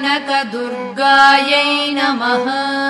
కనకదుర్గాయై నమః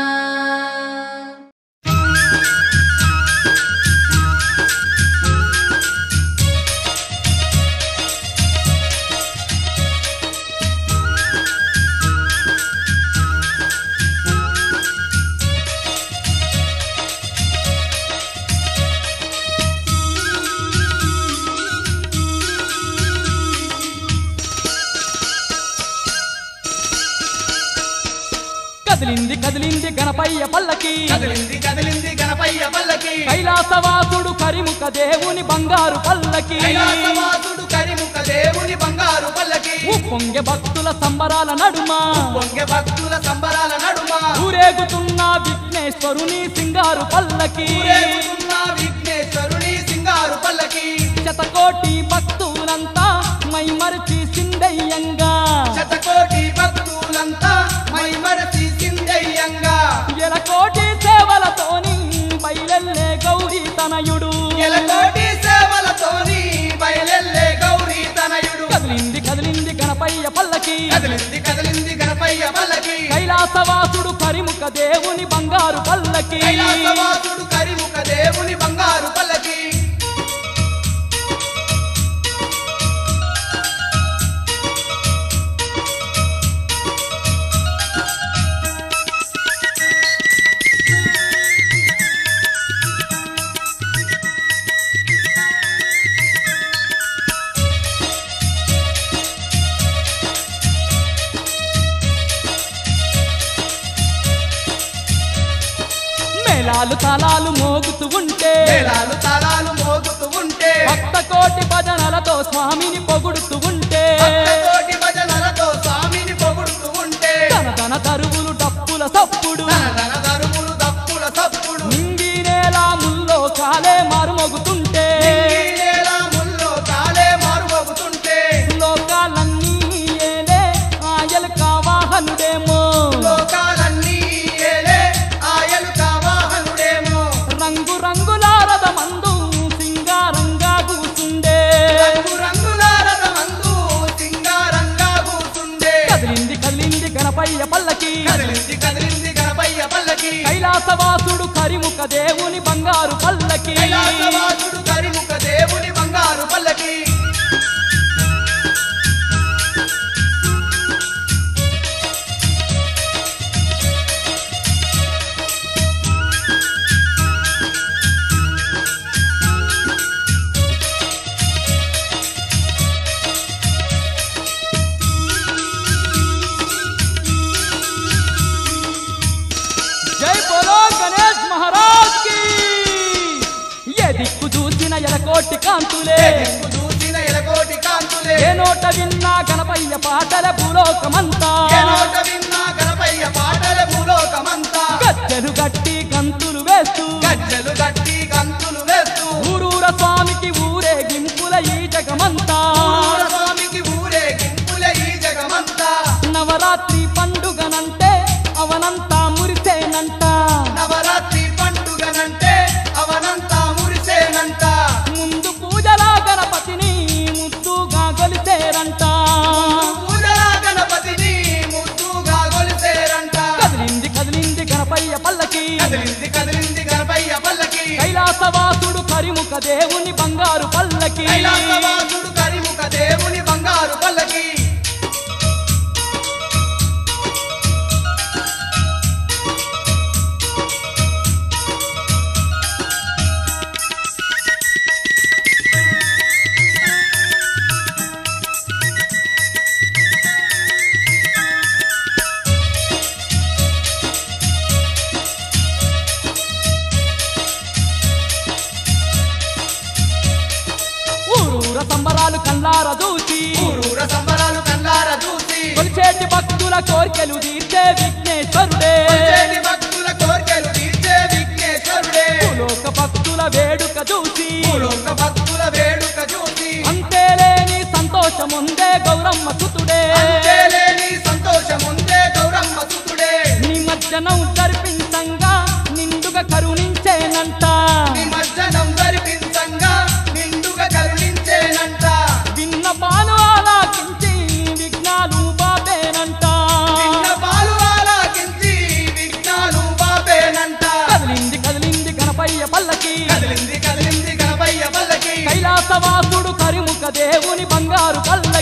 కదిలింది కదిలింది గణపయ్య పల్లకి కదిలింది కదిలింది గణపయ్య పల్లకి కైలాసవాసుడు కరిముఖ దేవుని బంగారు పల్లకి కైలాసవాసుడు కరిముఖ దేవుని బంగారు పల్లకి పొంగె భక్తుల సంబరాల నడుమ పొంగె భక్తుల సంబరాల నడుమ ఊరేగుతున్న విఘ్నేశ్వరుని సింగారు పల్లకి ఊరేగుతున్న విఘ్నేశ్వరుని సింగారు పల్లకి శతకోటి భక్తులంతా మైమరిచి సిందయ్యంగా శతకోటి భక్తులంతా మై మరచి సిందయ్యంగా ఎలకోటి సేవలతోని బయలెల్లే గౌరీ తనయుడు ఎలకోటి సేవలతోని బయలెల్లే గౌరీ తనయుడు కదిలింది కదిలింది గణపయ్య పల్లకి కదిలింది కదిలింది గణపయ్య పల్లకి కైలాసవాసుడు కరిముఖ దేవుని బంగారు పల్లకి కైలాసవాసుడు కరిముఖ దేవుని బంగారు పల్లకి మేళాలు తాళాలు మోగుతూ ఉంటే మేళాలు తాళాలు మోగుతూ ఉంటే భక్త కోటి భజనలతో స్వామిని పొగుడుతూ ఉంటే కోటి భజనలతో స్వామిని పొగుడుతూ ఉంటే తన తన తరువులు డప్పుల సప్పుడు తన తన దరువులు దప్పుల సప్పుడు నింగి నేల ముల్లో కాలే మారుమోగుతుంటే ఈ నేల ముల్లో కాలే మారుమోగుతుంటే లోకాలన్నీ ఏలే ఆయలు కావాహనుడేమో లోకాలన్నీ ఏలే ఆయలు కావాహనుడేమో రంగు రంగుల రథమందు సింగారంగా కూర్చుండే రంగు రంగుల రథమందు సింగారంగా కూర్చుండే కదిలింది కదిలింది గణపయ్య పల్లకి కదిలింది కదిలింది గణపయ్య పల్లకి కైలాసవాసుడు కరిముఖ దేవుని బంగారు పల్లకి కైలాసవాసుడు కరిముఖ దేవుని బంగారు పల్లకి జై బోలో గణేష్ మహారాజ్ కి ఏ దిక్కు చూసిన ఎలకోటి కాంతులే దిక్కు చూసిన ఎలకోటి కాంతులే ఏ నోట విన్నా గణపయ్య పాటల భూలోకమంతా ఏ నోట విన్నా గణపయ్య పాటల భూలోకమంతా గజ్జలు గట్టి గంతులు వేస్తూ గజ్జలు గట్టి గంతులు వేస్తూ ఊరూర స్వామికి ఊరే గింపుల ఈ జగమంతా ఊర స్వామికి ఊరే గింపుల ఈ జగమంతా నవరాత్రి పండుగనంటే అవనంతా మురిసేనంట నవరాత్రి పండుగనంటే అవనంతా మురిసేనంట ముందు పూజలా గణపతిని ముద్దుగా గొలిసేరంట పూజలా గణపతిని ముద్దుగా గొలిసేరంట కదిలింది కదిలింది గణపయ్య పల్లకి కదిలింది కదిలింది గణపయ్య పల్లకి కైలాసవాసుడు కరిముఖ దేవుని బంగారు పల్లకి కైలాసవాసుడు కరిముఖ దేవుని బంగారు పల్లకి ఊరూర సంబరాలు కల్లార దూచి ఊరూర సంబరాలు కల్లార చూసి కొలిచేటి భక్తుల కోరికలు తీర్చే విఘ్నేశ్వరుడే చేటి భక్తుల కోర్కెలు తీర్చే విఘ్నేశ్వరుడే భూలోక భక్తుల వేడుక చూసి భూలోక భక్తుల వేడుక చూసి అంతేలేని సంతోషముందే గౌరమ్మ సుతుడే అంతేలేని సంతోషముందే గౌరమ్మ సుతుడే నిమజ్జనం జరిపించంగా నిండుగా కరుణించేనంట నిమజ్జనం జరిపించంగా నిండుగా కరుణించేనంట విన్న పాలు ఆలాకించి విఘ్నాలు బాబేనంట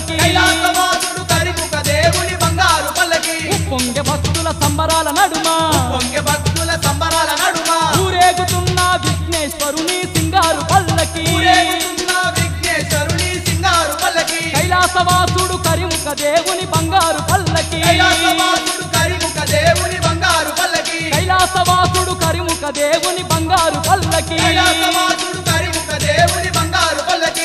పల్లకి కైలాసవాసుడు కరిముఖ దేవుని బంగారు పల్లకి పొంగె భక్తుల సంబరాల నడుమ పొంగె భక్తుల సంబరాల నడుమ ఊరేగుతున్న విఘ్నేశ్వరుని సింగారు పల్లకి ఊరేగుతున్న విఘ్నేశ్వరుని సింగారు పల్లకి కైలాసవాసుడు కరిముఖ దేవుని బంగారు పల్లకి కైలాసవాసుడు కరిముఖ దేవుని బంగారు పల్లకి కైలాసవాసుడు కరిముఖ దేవుని బంగారు పల్లకి కైలాసవాసుడు కరిముఖ దేవుని బంగారు పల్లకి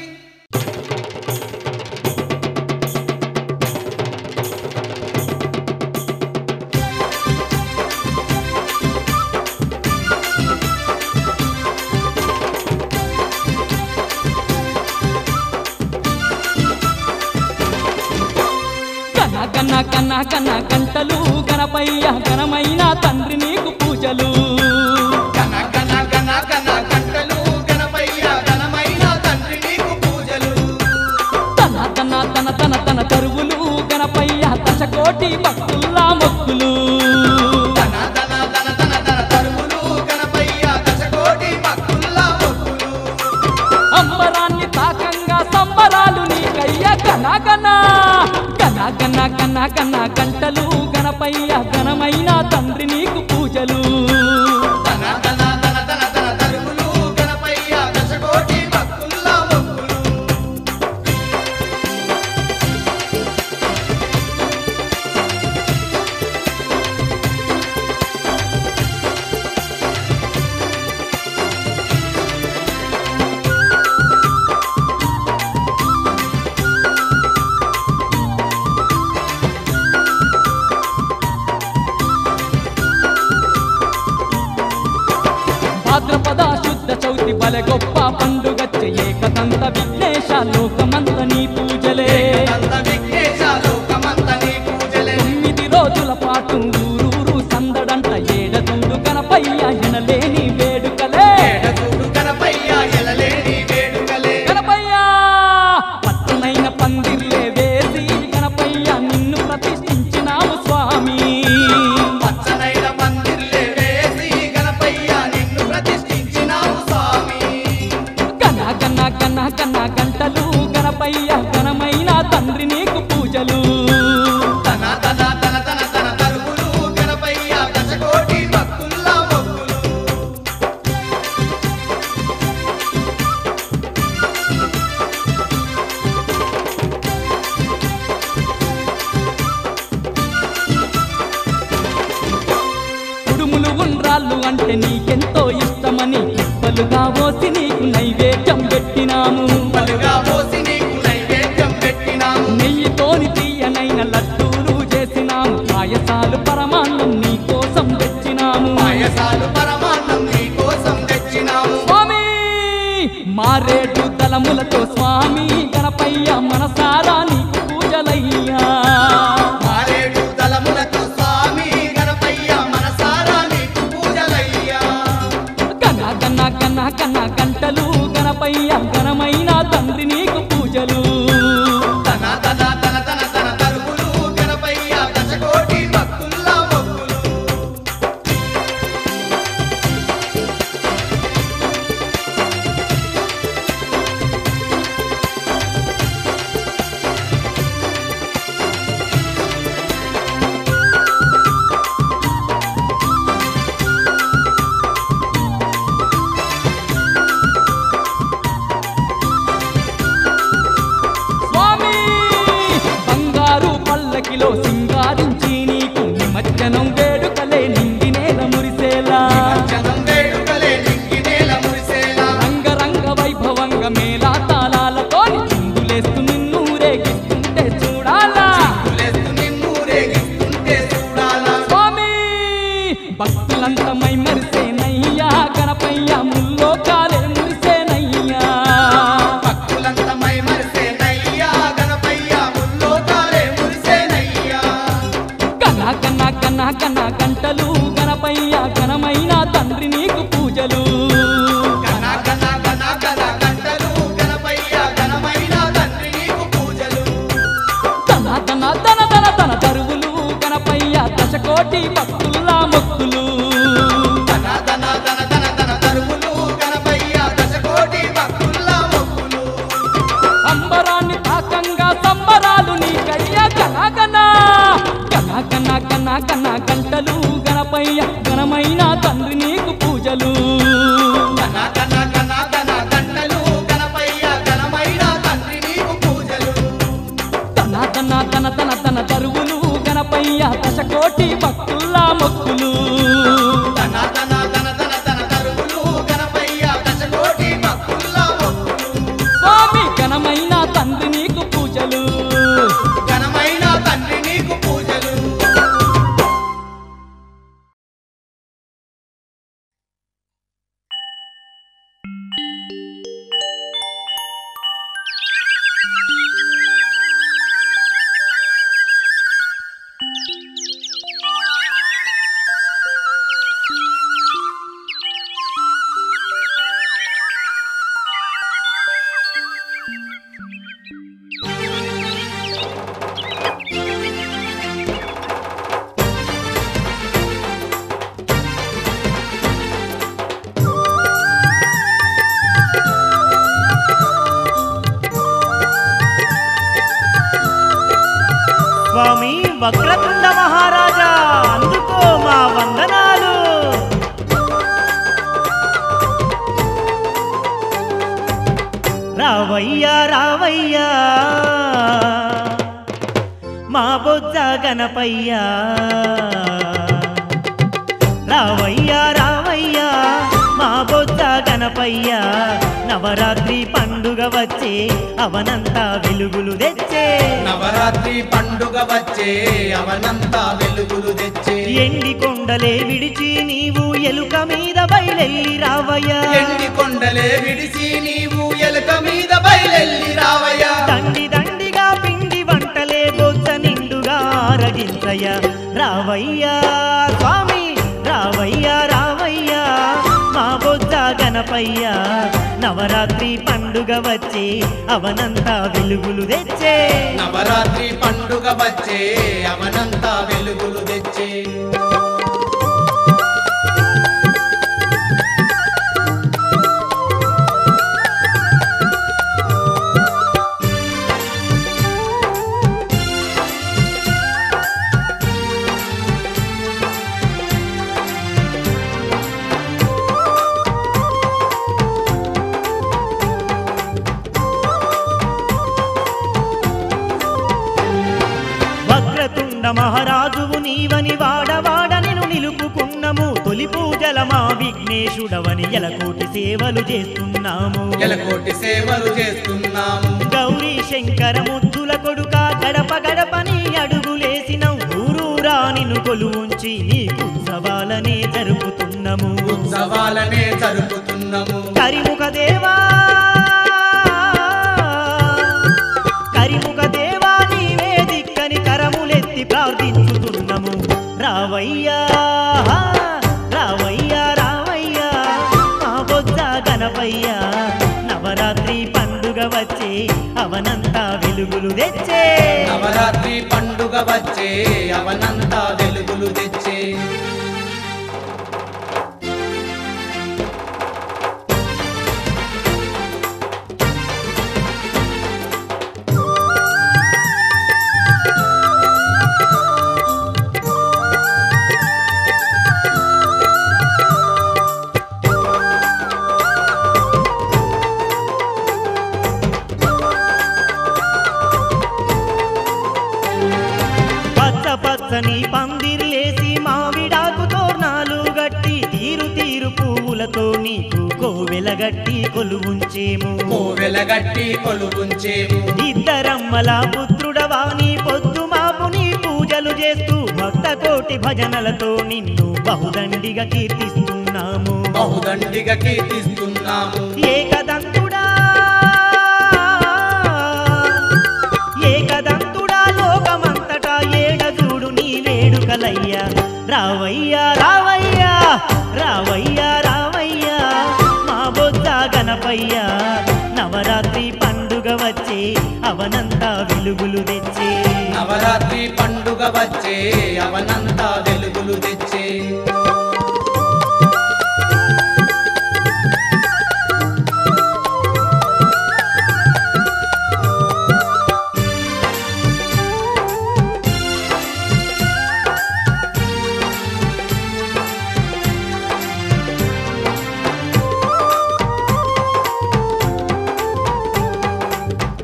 కన కన్న కన్న కన్న గంటలు గణపయ్య ఘనమైన తండ్రి నీకు పూజలు గణ గణ గణ గణ గంటలు గణపయ్య ఘనమైన తండ్రి నీకు పూజలు తన తన తన తన తన తరువులు గణపయ్య దశకోటి భక్తుల్లా మొక్కులు ధన ధన ధన ధన ధన తరువులు గణపయ్య దశకోటి భక్తుల్లా మొక్కులు అంబరాన్ని తాకంగా సంబరాలు నీకయ్య కన కన కన కన కన కన గంటలు గణపయ్య ఘనమైన తండ్రి నీకు పూజలు ధన ధన ధన ధన ధన తరువులు గణపయ్య దశకోటి భక్తుల్లా మొక్కులు భాద్రపద శుద్ధ చౌతి బలె గొప్ప పండుగచ్చ ఏకదంత విఘ్నేశ లోకమంత నీ పూజలే నంద విఘ్నేశ లోకమంత నీ పూజలే తొమ్మిది రోజుల పాటు ఊరూరు సందడంట ఏడదుండు గణపయ్య ఎనలేని వేడుకలే ఏడచూడు గణపయ్య ఎలలేని వేడుకలే గణపయ్య పచ్చనైన పందిర్లే వేసి గణపయ్య నిన్ను ప్రతిష్ఠించినాము స్వామి పచ్చనైన పందిర్లే వేసి గణపయ్య నిన్ను ప్రతిష్ఠించినావు స్వామి కన కన కన కన గంటలు గణపయ్య ఘనమైన తండ్రి నీకు పూజలు తన తన తన తన తన తరువులు గణపయ్య దశకోటి భక్తుల్లా మొక్కులు కుడుములు ఉండ్రాళ్ళు అంటే నీకెంతో ఇష్టమని పలుగా పోసి నీకు నైవేద్యం పెట్టినాము పలుగా పోసి నీకు నైవేద్యం పెట్టినాము నెయ్యితోని తీయనైన లడ్డూలు చేసినాము పాయసాలు పరమాన్నం నీ కోసం తెచ్చినాము పాయసాలు పరమాన్నం నీ కోసం తెచ్చినాము స్వామి మారేడు దళములతో స్వామి గణపయ్య మనసారా నీకు పూజలయ్యా మారేడు దళములతో స్వామి గణపయ్య మనసారా నీకు పూజలయ్యా కన కన కన కన గంటలు గణపయ్య ఘనమైన తండ్రి నీకు పూజలు తన తన తన తన తన తరువులు గణపయ్య దశకోటి భక్తుల్లా మొక్కులు స్వామి బంగారు పల్లకిలో సింగారించి నీకు నిమజ్జనం వేడుకలే నిండి నేల మురిసేలా జనం వేడుకలే నింగి నేల మురిసేలా రంగరంగ వైభవంగా మేళా తాళాలతో చిందులేస్తూ నిన్ను రేగిస్తుంటే చూడాలా చిందులేస్తూ నిన్ను రేగిస్తుంటే చూడాలా స్వామి భక్తులంతా మై మరిసేనయ్యా గణపయ్య ముల్లో కాలే మురిసేనయ్యా భక్తులంతా మై మరిసేనయ్యా గణపయ్య ముల్లోకాలే మురిసేనయ్యా కన కన కన కన గంటలు గణపయ్య ఘనమైన తండ్రి నీకు పూజలు గణ గణ గణ గణ గంటలు గణపయ్య ఘనమైన తండ్రి నీకు పూజలు తన తన తన తన తన తరువులు గణపయ్య దశకోటి భక్తుల్లా మొక్కులు ధన ధన ధన ధన ధన తరువులు గణపయ్య దశకోటి భక్తుల్లా మొక్కులు అంబరాన్ని తాకంగా సం దశకోటి భక్తుల్లా మొక్కులు తన తన తన తన తన తరువులు గణపయ్య దశకోటి భక్తుల్లా మొక్కులు స్వామి ఘనమైన తండ్రి నీకు పూజలు ఘనమైన తండ్రి నీకు పూజలు స్వామి వక్రతుండ మహారాజా అందుకో మా వందనాలు రావయ్యా రావయ్యా మా బొజ్జ గణపయ్యా రావయ్యా రావయ్యా మా బొజ్జ గణపయ్యా నవరాత్రి పండుగ వచ్చే అవనంతా వెలుగులు తెచ్చే నవరాత్రి పండుగ వచ్చే అవనంతా వెలుగులు తెచ్చే ఎండి కొండలే విడిచి నీవు ఎలుక మీద బయలెల్లి రావయ్యా ఎండి కొండలే విడిసి నీవు ఎలుక మీద బయలెల్లి రావయ్యా దండి దండిగా పిండి వంటలే బొజ్జ నిండుగా ఆరగించయ్యా రావయ్యా స్వామి రావయ్యా రావయ్యా మా బొజ్జ గణపయ్యా నవరాత్రి పండుగ వచ్చే అవనంతా వెలుగులు తెచ్చే నవరాత్రి పండుగ వచ్చే అవనంతా వెలుగులు తెచ్చే వక్రతుండ మహారాజువు నీవని వాడవాడ నేను నిలుపుకున్నము తొలి పూజల మా విఘ్నేశుడవని ఎలకోటి సేవలు చేస్తున్నాము ఎలకోటి సేవలు చేస్తున్నాము గౌరీ శంకర ముద్దుల కొడుక గడప గడపని అడుగులేసిన ఊరూరా నిన్ను కొలువుంచి నీకు ఉత్సవాలనే జరుపుతున్నాము ఉత్సవాలనే జరుపుతున్నాము కరిముఖ దేవా కరిముఖ దేవా నీవే దిక్కని కరములెత్తి ప్రార్థించుతున్నాము రావయ్యా రావయ్యా రావయ్యా మా బొజ్జ గణపయ్యా నవరాత్రి పండుగ వచ్చే అవనంతా వెలుగులు తెచ్చే నవరాత్రి పండుగ వచ్చే అవనంతా వెలుగులు తెచ్చే పచ్చ పచ్చని పందిర్లేసి మావిడాకు తోరణాలు గట్టి తీరు తీరు పువ్వులతో నీకు కోవెలగట్టి కొలువుంచేము కోవెలగట్టి కొలుగుంచేము ఇద్దరమ్మల పుత్రుడవా నీ పొద్దు మాపు నీ పూజలు చేస్తూ భక్త కోటి భజనలతో నిన్ను బహుదండిగా కీర్తిస్తున్నాము బహుదండిగా కీర్తిస్తున్నాము ఏకదంతుడా ఏకదంతుడా లోకమంతటా ఏడజూడు నీ వేడుకలయ్యా రావయ్యా రావయ్యా రావయ్యా రావయ్యా మా బొజ్జ గణపయ్యా నవరాత్రి పండుగ వచ్చే అవనంతా వెలుగులు తెచ్చే నవరాత్రి పండుగ వచ్చే అవనంతా వెలుగులు తెచ్చే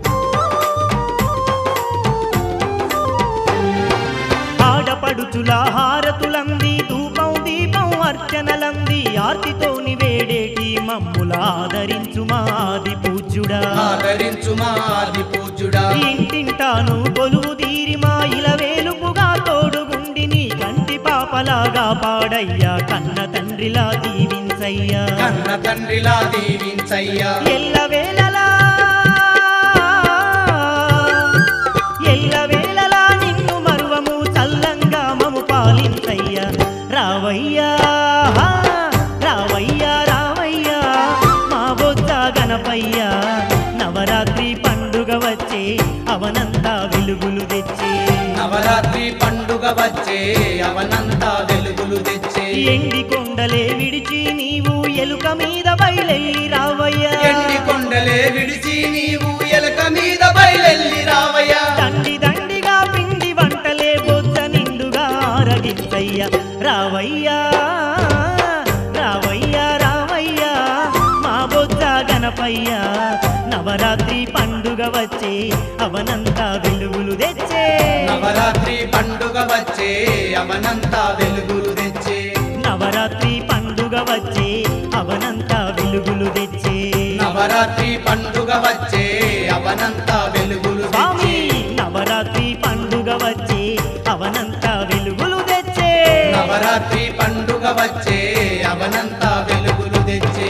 ఆడపడుచుల ఆదరించు మాది పూజ్యుడా ఆదరించు మాది పూజ్యుడా ఇంటింటాను కొలువు తీరి మా ఇల వేలుపుగా తోడుగుండి నీ కంటి పాపలాగా పాడయ్యా కన్న తండ్రిలా దీవించయ్యా కన్న తండ్రిలా దీవించయ్యా ఎల్లవేళలా ఎల్లవేళలా నిన్ను మరువము చల్లంగా మము పాలించయ్యా రావయ్యా రావయ్యా రావయ్యా మా బొజ్జ గణపయ్యా నవరాత్రి పండుగ వచ్చే అవనంతా వెలుగులు తెచ్చే నవరాత్రి పండుగ వచ్చే అవనంతా వెలుగులు తెచ్చే ఎండి కొండలే విడిచి నీవు ఎలుక మీద బయలెళ్ళి రావయ్యా ఎండి కొండలే విడిచి నీవు ఎలక మీద బయలెల్లి రావయ్యా దండి దండిగా పిండి వంటలే బొజ్జ నిండుగా ఆరగించయ్యా రావయ్యా రావయ్యా రావయ్యా మా బొజ్జ గణపయ్యా నవరాత్రి పండుగ వచ్చే అవనంతా వెలుగులు తెచ్చే నవరాత్రి పండుగ వచ్చే అవనంతా వెలుగులు తెచ్చే నవరాత్రి పండుగ వచ్చే అవనంతా వెలుగులు తెచ్చే నవరాత్రి పండుగ వచ్చే అవనంతా వెలుగులు స్వామి తెచ్చే నవరాత్రి పండుగ వచ్చే అవనంతా వెలుగులు తెచ్చే నవరాత్రి పండుగ వచ్చే అవనంతా వెలుగులు తెచ్చే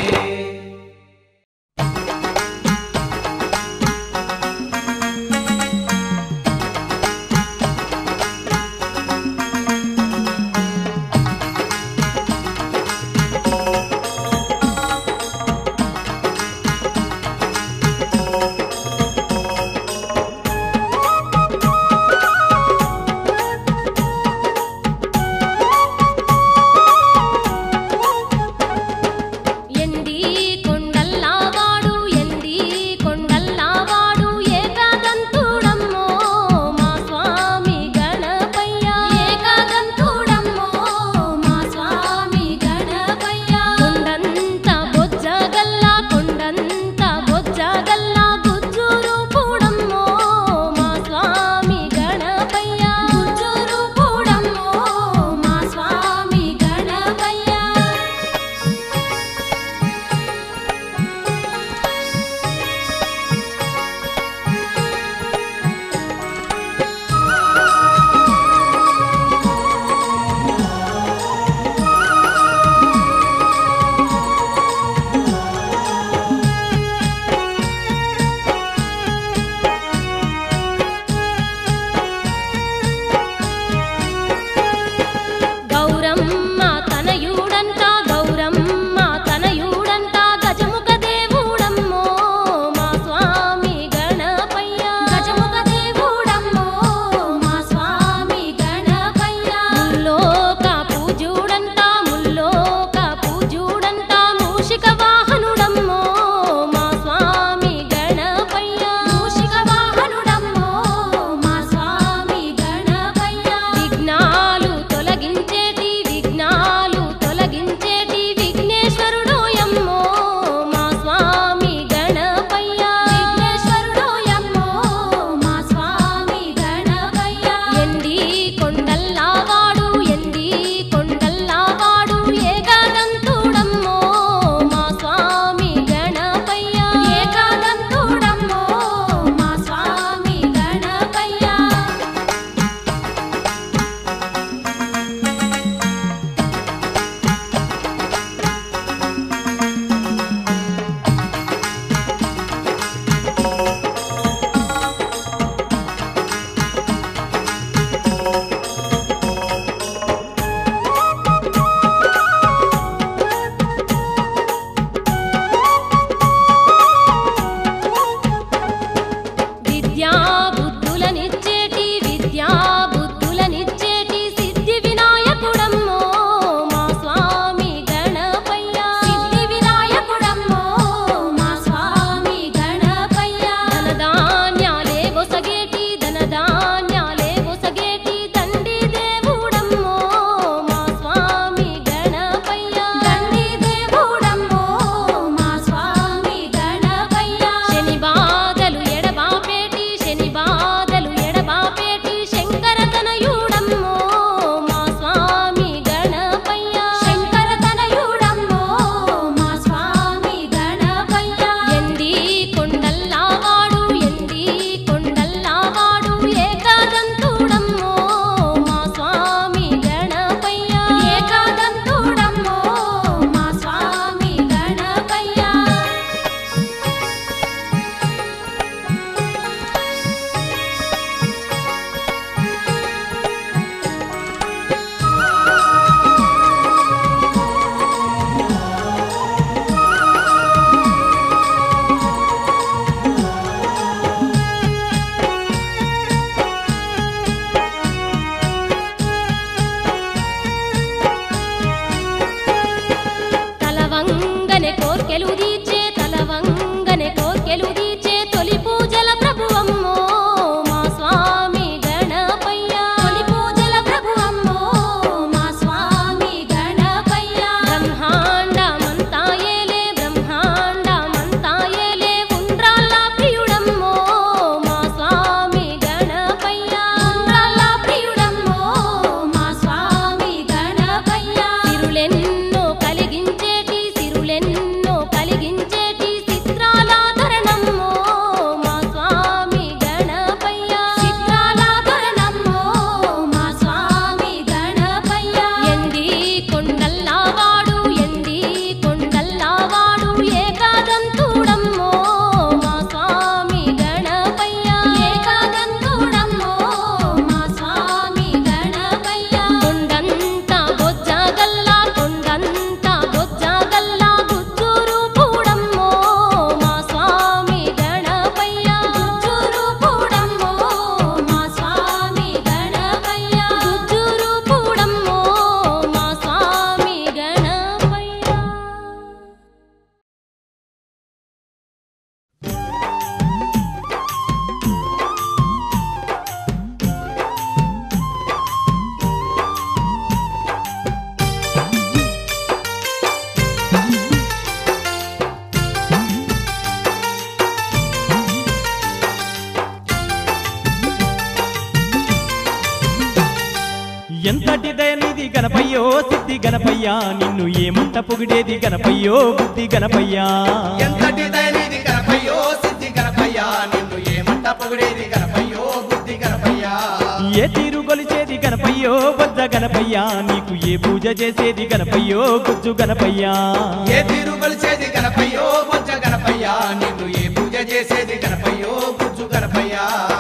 ఎంతటి దయనిది గణపయ్యో సిద్ధి గణపయ్యా నిన్ను ఏమంట పొగిడేది గణపయ్యో బుద్ధి గణపయ్యా ఎంతటి దయనిది గణపయ్యో సిద్ధి గణపయ్యా నిన్ను ఏమంట పొగిడేది గణపయ్యో బుద్ధి గణపయ్యా ఏ తీరు గొలిచేది గణపయ్యో బొజ్జ గణపయ్యా నీకు ఏ పూజ చేసేది గణపయ్యో గుజ్జు గణపయ్యా ఏ తీరు కొలిచేది గణపయ్యో బొజ్జ గణపయ్యా నిన్ను ఏ పూజ చేసేది గణపయ్యో బుజ్జు గణపయ్యా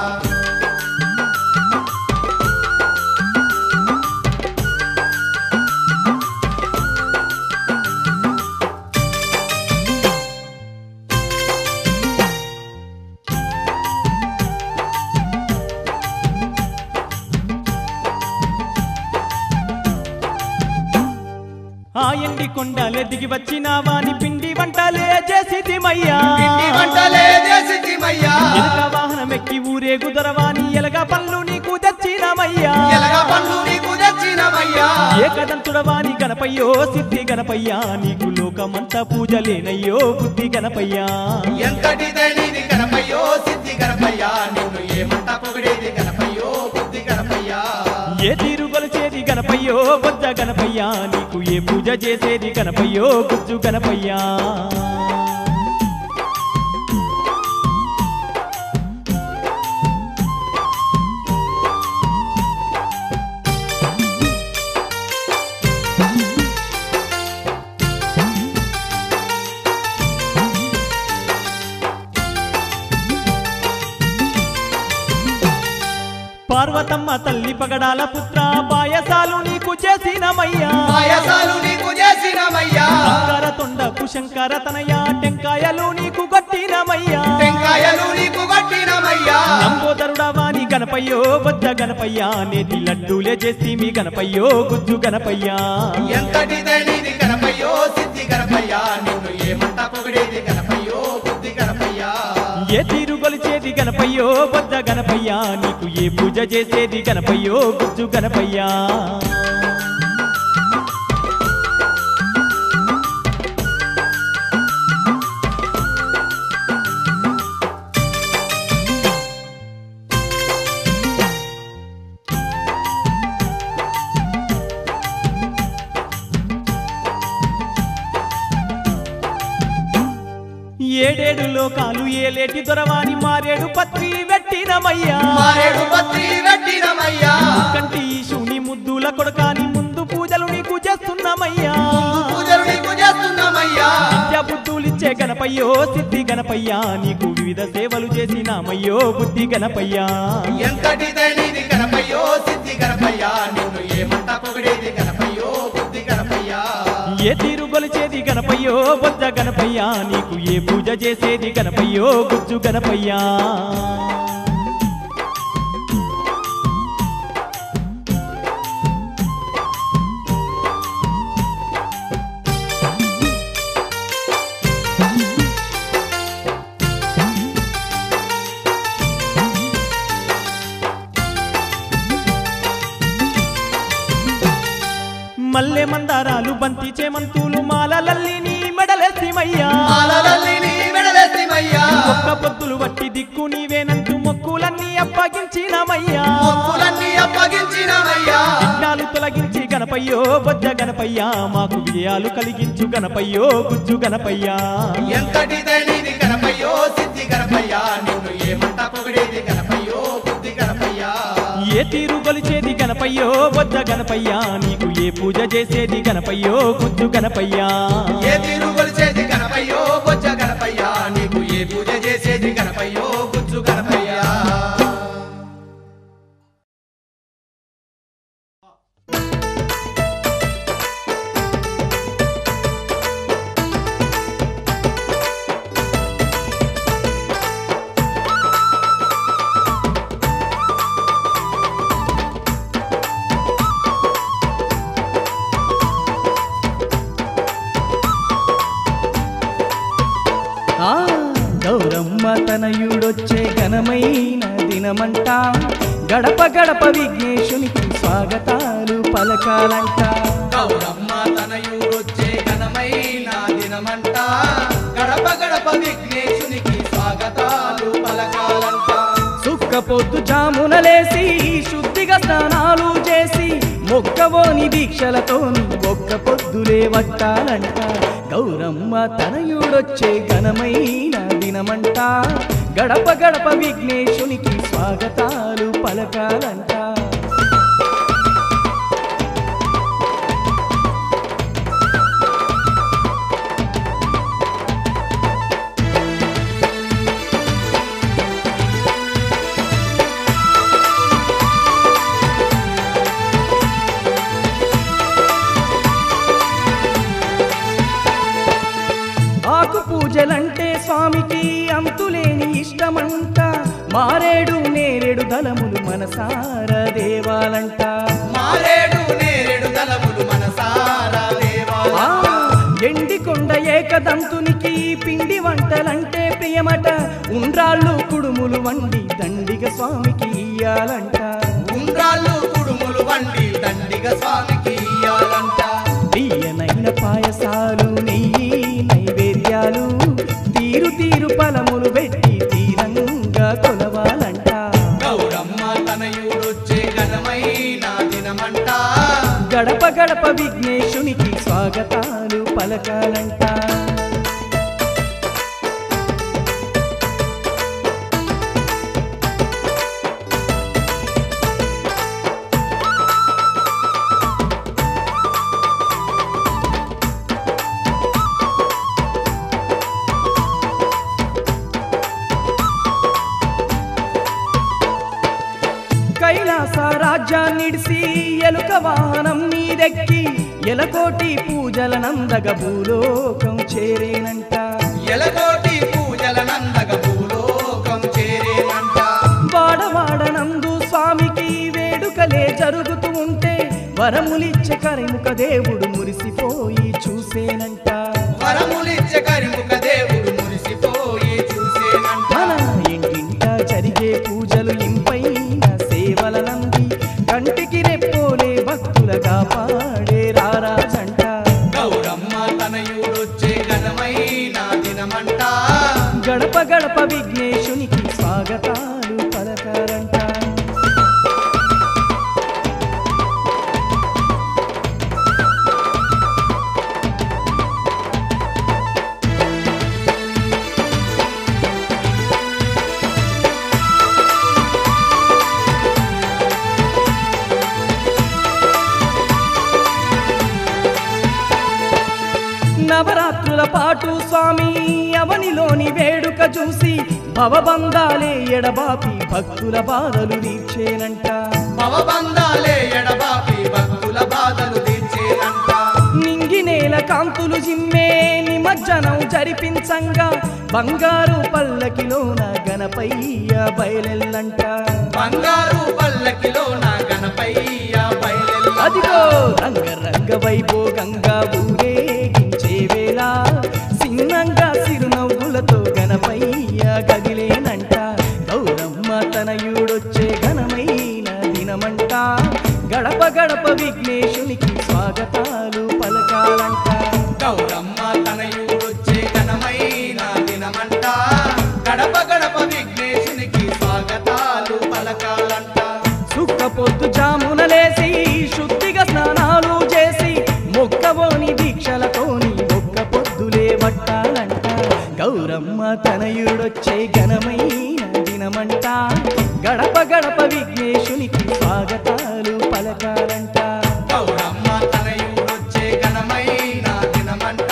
ఆ ఎండి కొండలే దిగి వచ్చిన వాని పిండి వంటలే చేసిదిమయ్యా పిండి వంటలే చేసిమయ్యా ఎలుక వాహనం ఎక్కి ఊరేగు దొరవాని ఎలగా పళ్ళు నీకు తెచ్చినమయ్యా ఎలగా పన్ను నీకు తెచ్చినమయ్యా ఏకదంతుడవాని గణపయ్యో సిద్ధి గణపయ్యా నీకు లోకమంతా పూజలేనయ్యో బుద్ధి గణపయ్యా ఎంతటి దయనిది గణపయ్యో సిద్ధి గణపయ్యా నిన్ను ఏమంట పొగిడేది గణపయ్యో బుద్ధి గణపయ్యా ఏ తీరు కొలిచేది గణపయ్యో బొజ్జ గణపయ్యా నీకు ఏ పూజ చేసేది గణపయ్యో గుజ్జు గణపయ్యా పార్వతమ్మ తల్లి పగడాల పుత్ర పాయసాలు నీకు చేసినమయ్యా పాయసాలు నీకు చేసినమయ్యా శంకర తొండకు శంకర తనయ టెంకాయలు నీకు కొట్టినమయ్యా టెంకాయలు నీకు కొట్టినమయ్యా నంబోదరుడవాని గణపయ్యో బొజ్జ గణపయ్యా నేతి లడ్డూలే చేసి మీ గణపయ్యో గుజ్జు గణపయ్యా ఎంతటి దయనిది గణపయ్యో సిద్ధి గణపయ్యా నిన్ను ఏమంట పొగిడేది గణపయ్యో బుద్ధి గణపయ్యా ఏ తీరు కొలిచేది గణపయ్యో బొజ్జ గణపయ్యా నీకు ఏ పూజ చేసేది గణపయ్యో గుజ్జు గణపయ్యా ఏడేడు లోకాలు ఏలేటి దొరవాని మారేడు పత్రి వెట్టినమయ్యా మారేడు పత్రి వెట్టినమయ్యా కంటి ఈశుని ముద్దుల కొడకాని ముందు పూజలు నీకు చేస్తున్నామయ్యా పూజలు నీకు చేస్తున్నామయ్యా విద్యా బుద్ధులిచ్చే గణపయ్యో సిద్ధి గణపయ్యా నీకు వివిధ సేవలు చేసినామయ్యో బుద్ధి గణపయ్యా ఎంతటి దయనిది గణపయ్యో సిద్ధి గణపయ్యా నిన్ను ఏమంట పొగిడేది గణపయ్యో బుద్ధి గణపయ్యా ఏ తీరు గొలిచేది గణపయ్యో బొజ్జ గణపయ్యా నీకు ఏ పూజ చేసేది గణపయ్యో గుజ్జు గణపయ్యా మల్లె మందారాలు బంతి చేమంతులు మాలలల్లిని మెడలేసిమయ్యా మాలలల్లిని మెడలెత్తిమయ్యా ఒక్క పొద్దులు వట్టి దిక్కు నీవేనంటూ మొక్కులన్నీ అప్పగించినమయ్యా మొక్కులన్నీ అప్పగించినమయ్యా విఘ్నాలు తొలగించి గణపయ్యో బొజ్జ గణపయ్యా మాకు విజయాలు కలిగించు గణపయ్యో గుజ్జు గణపయ్యా ఎంతటి దయనిది గణపయ్యో సిద్ధి గణపయ్యా నిన్ను ఏమంట పొగిడేది గణపయ్యో బుద్ధి గణపయ్యా ఏ తీరు గొలిచేది గణపయ్యో బొజ్జ గణపయ్యా నీకు ఏ పూజ చేసేది గణపయ్యో గుజ్జు గణపయ్యా ఏ తీరు కొలిచేది గణపయ్యో బొజ్జ గణపయ్యా నీకు ఏ పూజ చేసేది గణపయ్యో బుజ్జు గణపయ్యా ఆ గౌరమ్మ తనయుడొచ్చే ఘనమైన దినమంట గడప గడప విఘ్నేశునికి స్వాగతాలు పలకాలంట గౌరమ్మ తనయుడొచ్చే ఘనమైన దినమంట గడప గడప విఘ్నేశునికి స్వాగతాలు పలకాలంట సుక్క పొద్దు జామునలేసి శుద్ధిగా స్నానాలు చేసి మొక్కవోని దీక్షలతోని ఒక్క పొద్దులే వట్టాలంట గౌరమ్మ తనయుడొచ్చే ఘనమైన దినమంట గడప గడప విఘ్నేశునికి స్వాగతాలు పలకాలంట ఆకు పూజలంటే స్వామికి అంతులేని ఇష్టమంట మారేడు నేరేడు దళములు మనసార దేవాలంట మారేడు నేరేడు తలములు మనసారా దేవాల ఆ, ఎండికొండ ఏకదంతునికి పిండి వంటలంటే ప్రియమట ఉండ్రాళ్ళు కుడుములు వండి దండిగ స్వామికి ఇయ్యాలంట ఉండ్రాళ్ళు కుడుములు వండి దండిగ స్వామికి ఇయ్యాలంట తీయనైన పాయసాలు నెయ్యి నైవేద్యాలు తీరు తీరు ఫలములు పెట్టి తీరంగా కొలవాలంట గౌరమ్మ తనయుడొచ్చే ఘనమైన దినమంట గడప గడప విఘ్నేశునికి స్వాగతాలు పలకాలంట కైలాస రాజ్యాన్నిడిసి ఎలుక వాహనం మీదెక్కి ఎలకోటి పూజల నందగ భూలోకం చేరేనంట ఎలకోటి పూజల నందగ భూలోకం చేరేనంట వాడవాడ నందు స్వామికి వేడుకలే జరుగుతూ ఉంటే వరములిచ్చే కరిముఖ దేవుడు మురిసిపోయి చూసేనంట వరములిచ్చే కరిముఖ దేవుడు మురిసిపోయి చూసేనంట మన ఇంటింట జరిగే పూజలు ఇంపైన సేవల నంది కంటికి రెప్పోలే భక్తులగా పాడే రారాజంట గౌరమ్మ తనయుడొచ్చే ఘనమైన దినమంట గడప గడప విఘ్నేశునికి స్వాగతాలు పలకారంట నవరాత్రుల పాటు స్వామి అవనిలోని వేడుక చూసి భవబంధాలే ఎడబాపి భక్తుల బాధలు తీర్చేనంట భవబంధాలే ఎడబాపి భక్తుల బాధలు తీర్చేనంట నింగి నేల కాంతులు జిమ్మే నిమజ్జనం జరిపించంగా బంగారు పల్లకిలోన గణపయ్య బయలెల్లంట బంగారు పల్లకిలో నా గణపయ్య బయలు అదిగో రంగ రంగ వైభోగంగా ఊరేగించే వేళ సిన్నంగా సిరునవ్వులతో గణపయ్య గదిలేనంట గౌరమ్మ తనయుడొచ్చే ఘనమైన దినమంట గడప గడప విఘ్నేశునికి స్వాగతాలు పలకాలంట గౌరమ్మ తనయుడొచ్చే ఘనమైన దినమంట గడప గడప విఘ్నేశునికి స్వాగతాలు పలకాలంట సుక్క పొద్దు జామునలేసి శుద్ధిగా స్నానాలు చేసి మొక్కబోని దీక్షలతోని ఒక్క పొద్దులే పట్టాలంట గౌరమ్మ తనయుడొచ్చే ఘనమైన దినమంట గడప గడప విఘ్నేశునికి స్వాగతాలు పలకాలంట గౌరమ్మ తనయుడొచ్చే ఘనమైన దినమంట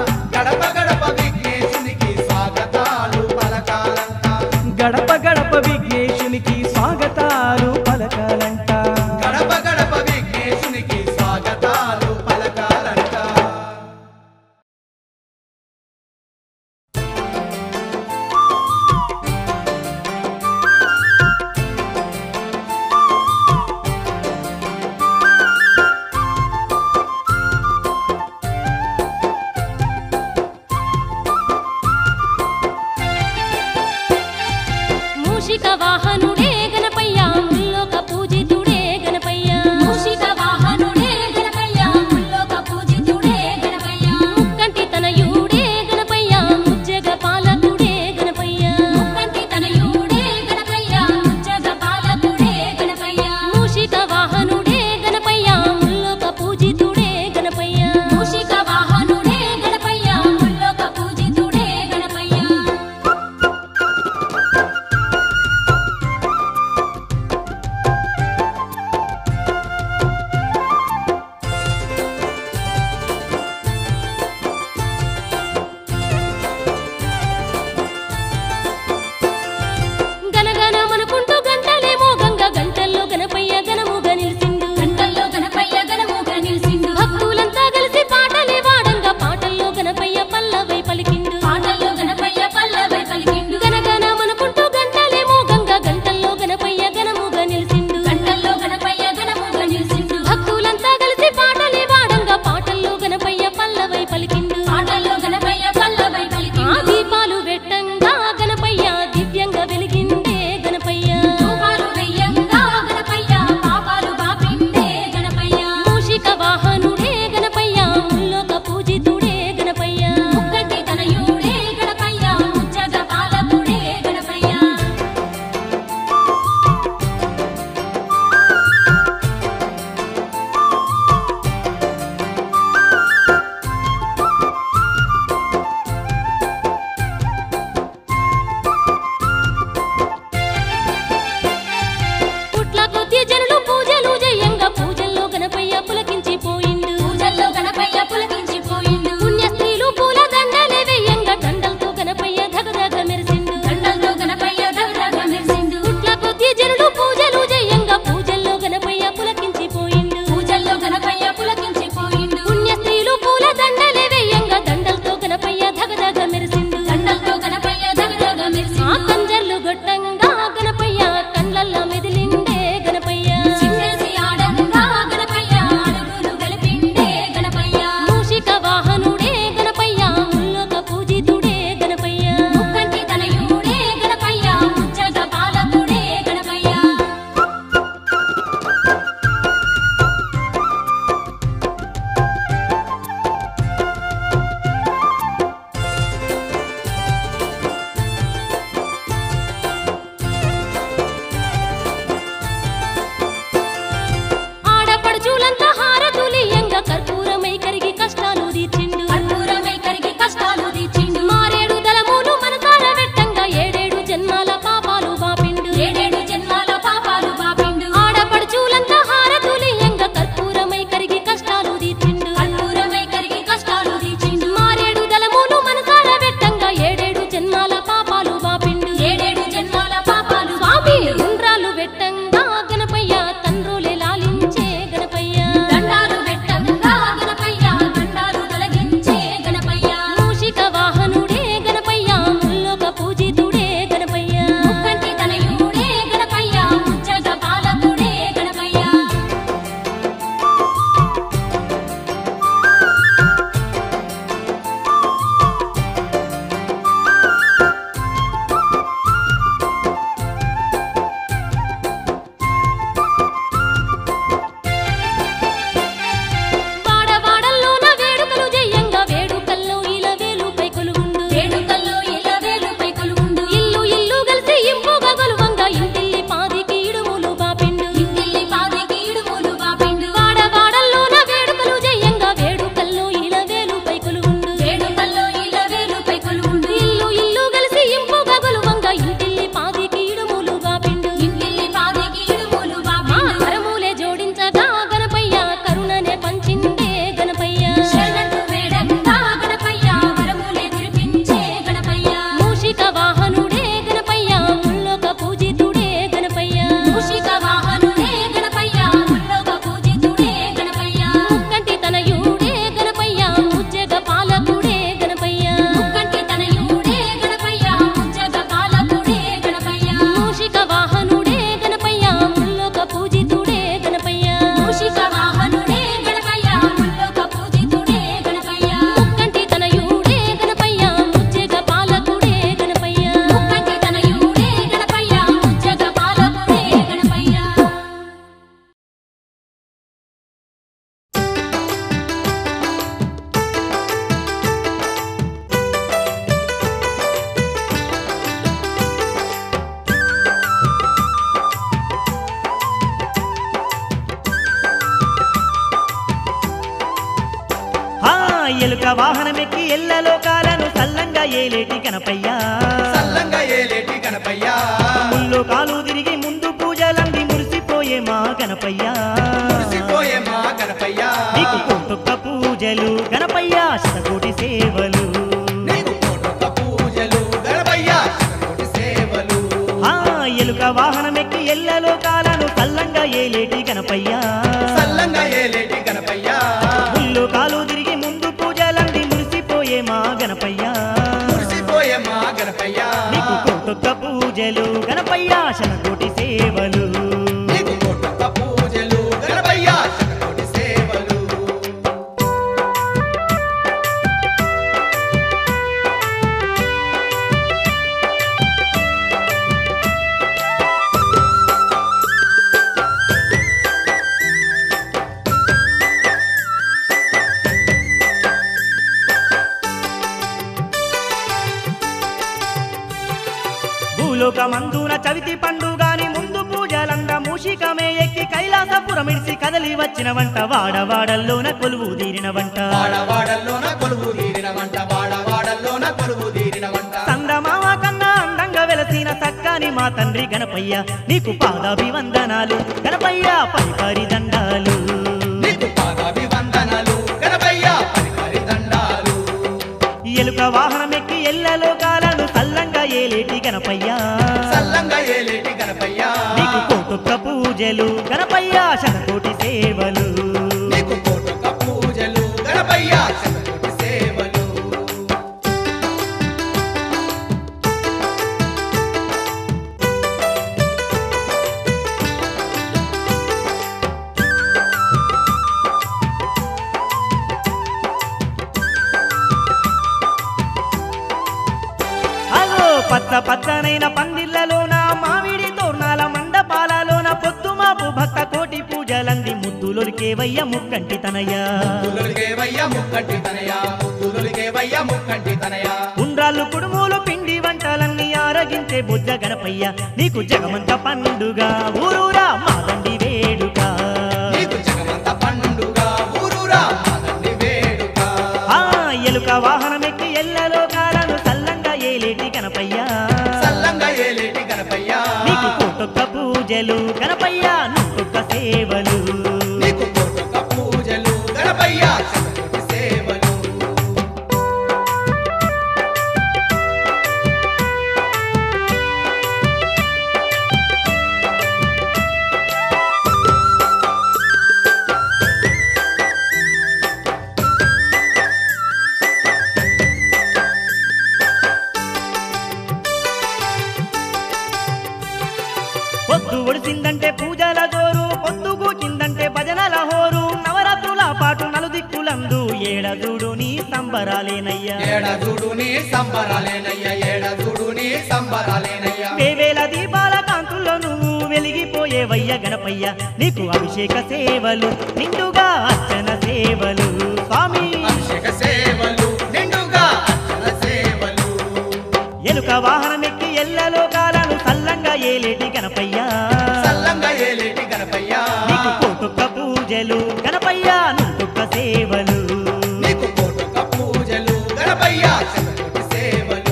గడప గడప విఘ్నేశునికి స్వాగతాలు పలకాలంట గడప గడప విఘ్నేశునికి స్వాగతాలు పలకాలంట గడప గడప విఘ్నేశునికి స్వాగతాలు పలకాలంట ఆ ఎలుక వాహనమెక్కి ఎల్ల లోకాలను సల్లంగా ఏలేటి గణపయ్యా సల్లంగా ఏలేటి గణపయ్యా ముల్లో కాలు తిరిగి ముందు పూజలంది మురిసిపోయే మా గణపయ్యా మురిసిపోయే మా గణపయ్యా నీకు కోటొక్క పూజలు గణపయ్యా శతకోటి సేవలు నీకు కోటొక్క పూజలు గణపయ్యా శతకోటి సేవలు ఆ ఎలుక వాహనమెక్కి ఎల్ల లోకాలను సల్లంగా ఏలేటి గణపయ్యా సల్లంగా ఏలేటి గణపయ్యా ముల్లో కాలు తిరిగి ముందు పూజలంది మురిసిపోయే మా గణపయ్యా మురిసిపోయే మా గణపయ్యా నీకు కోటొక్క పూజలు గణపయ్యా శతకోటి సేవలు నీకు కోటొక్క పూజలు గణపయ్యా శతకోటి సేవలు భూలోక మందున చవితి పండుగాని ముందు పూజలంద మూషికమే ఎక్కి కైలాసపురమిడిసి కదలి వచ్చిన వంట వాడవాడల్లోన కొలువు తీరిన వంట వాడవాడల్లోన కొలువు తీరిన వంట వాడవాడల్లోన కొలువు తీరిన వంట సందమామ కన్నా అందంగా వెలసిన సక్కాని మా తండ్రి గణపయ్య నీకు పాదాభివందనాలు గణపయ్య పరిపరి దండాలు నీకు పాదాభివందనలు గణపయ్యా పరిపరి దండాలు ఎలుక వాహనమెక్కి ఎల్ల లోకాలను సల్లంగా ఏలేటి గణపయ్య సల్లంగా ఏలేటి గణపయ్యా నీకు కోటొక్క పూజలు గణపయ్య శతకోటి సేవలు నీకు కోటొక్క పూజలు గణపయ్యా శతకోటి సేవలు అగో పచ్చ పచ్చనైన పందిళ్లలోన మామిడి తోర్నాల మండపాలలోన పొద్దుమాపు భక్త కోటి పూజలంది ముద్దులొలికేవయ్య ముక్కంటి తనయ్య ముద్దులుగేవయ్య ముక్కంటి తనయా ముద్దులుగేవయ్య ముక్కంటి తనయా ఉండ్రాళ్ళు కుడుములు పిండి వంటలన్నీ ఆరగించే బుజ్జ గణపయ్య నీకు జగమంత పండుగ ఊరూరా మాదండి వేడుక నీకు జగమంత పండుగ ఊరూరా మాదండి వేడుక ఆ ఎలుక వాహనమెక్కి ఎల్లలో కాలను సల్లంగా ఏలేటి గణపయ్య సల్లంగా ఏలేటి గణపయ్యా నీకు కోటొక్క పూజలు గణపయ్య నువ్వొక్క సేవలు నీకు కోటొక్క పూజలు గణపయ్యా శతకోటి సేవలు పొద్దు ఒడిసిందంటే పూజల జోరు పొద్దు కూచిందంటే భజనల హోరు నవరాత్రుల పాటు నలుదిక్కులందు ఏడజుడు నీ సంబరాలేనయ్యా ఏడజుడు నీ సంబరాలేనయ్య ఏడజుడు నీ సంబరాలేనయ్య వేవేల దీపాల కాంతుల్లో నువ్వు వెలిగిపోయేవయ్య గణపయ్య నీకు అభిషేక సేవలు నిండుగా అర్చన సేవలు స్వామి అభిషేక సేవలు నిండుగా అర్చన సేవలు ఎలుక వాహనమెక్కి ఎల్లలో కాలను సల్లంగా ఏలేటి గణపయ్య సల్లంగా ఏలేటి గణపయ్యా నీకు కోటొక్క పూజలు గణపయ్య నువ్వొక్క సేవలు నీకు కోటొక్క పూజలు గణపయ్యా శతకోటి సేవలు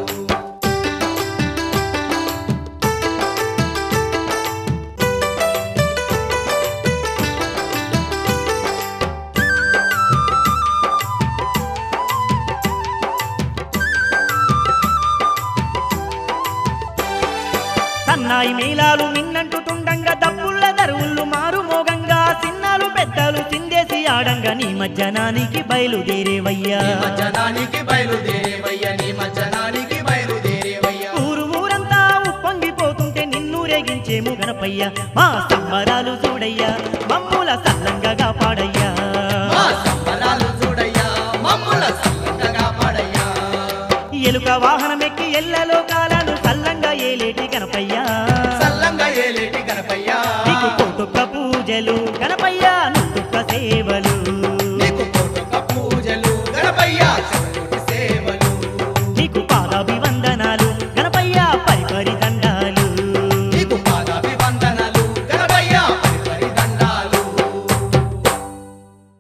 సన్నాయి మేళాలు మిన్నంటుతుండంగా దప్పుల్ల దరువుళ్ళు మారు మోగంగా సిన్నాలు పెద్దలు చిందేసి ఆడంగా నీ మధ్యాహ్నానికి బయలుదేరేవయ్యా నీ మజ్జనానికి బయలుదేరేవయ్య నీ మజ్జనానికి బయలుదేరేవయ్య ఊరు ఊరంతా ఉప్పొంగిపోతుంటే నిన్ను రేగించేము గణపయ్య మా సంబరాలు చూడయ్యా మమ్ముల సల్లంగా కాపాడయ్యా మా సంబరాలు చూడయ్యా మమ్ముల సల్లంగా పాడయ్యా ఎలుక వాహనమెక్కి ఎల్లలో కాలను సల్లంగా ఏలేటి గణపయ్యా సల్లంగా ఏలేటి గణపయ్యా నీకు కోటొక్క పూజలు గణపయ్య నువ్వొక్క సేవ